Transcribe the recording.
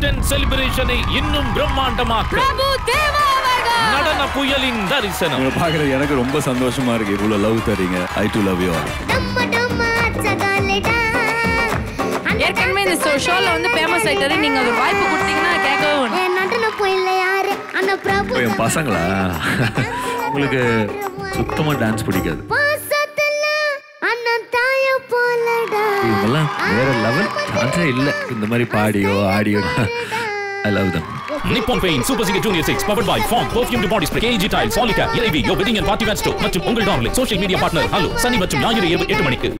ten செலிப்ரேஷனை இன்னும் பிரம்மாண்டமாக்க பிரபு தேவா அவர்கள் நடன புயலின் தரிசனம் உங்களை பார்க்குறது எனக்கு ரொம்ப சந்தோஷமா இருக்கு இவ்வளோ லவ் தரீங்க I do love you all டம்ம டம்ம அச்சகாலடா ஏற்கனவே இந்த ஷோல வந்து ஃபேமஸ் ஆயிட்டாரு நீங்க ஒரு வாய்ப்பு கொடுத்தீங்கன்னா கேட்கவே வேணும் என் நடன போயில யாரு அந்த பிரபு என் பசங்களா உங்களுக்கு சுத்தமா டான்ஸ் பிடிக்காது பாசத்துல அண்ணன் தாய போலடா இவங்கெல்லாம் வேற லெவல் சான்ஸே இல்லை இந்த மாதிரி பாடியோ ஆடியோ ஐ லவ் தம் Nippon paint super singer junior six power boy farm perfume to body spray KG tile சாலிகா இறைவி யோ wedding and party wear store மற்றும் உங்கள் darling social media partner hello சனி மற்றும் ஞாயிறு இரவு எட்டு மணிக்கு